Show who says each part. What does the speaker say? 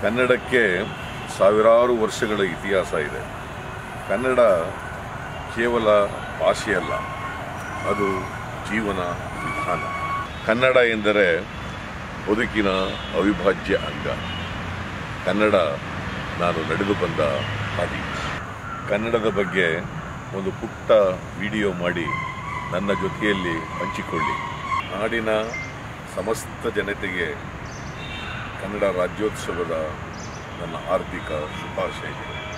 Speaker 1: ಕನ್ನಡಕ್ಕೆ ಸಾವಿರಾರು ವರ್ಷಗಳ ಇತಿಹಾಸ ಇದೆ ಕನ್ನಡ ಕೇವಲ ಭಾಷೆಯಲ್ಲ ಅದು ಜೀವನ ವಿಧಾನ ಕನ್ನಡ ಎಂದರೆ ಬದುಕಿನ ಅವಿಭಾಜ್ಯ ಅಂಗ ಕನ್ನಡ ನಾನು ನಡೆದು ಬಂದ ಹಾದಿ ಕನ್ನಡದ ಬಗ್ಗೆ ಒಂದು ಪುಟ್ಟ ವಿಡಿಯೋ ಮಾಡಿ ನನ್ನ ಜೊತೆಯಲ್ಲಿ ಹಂಚಿಕೊಳ್ಳಿ ನಾಡಿನ ಸಮಸ್ತ ಜನತೆಗೆ ಕನ್ನಡ ರಾಜ್ಯೋತ್ಸವದ ನನ್ನ ಹಾರ್ದಿಕ ಶುಭಾಶಯಗಳು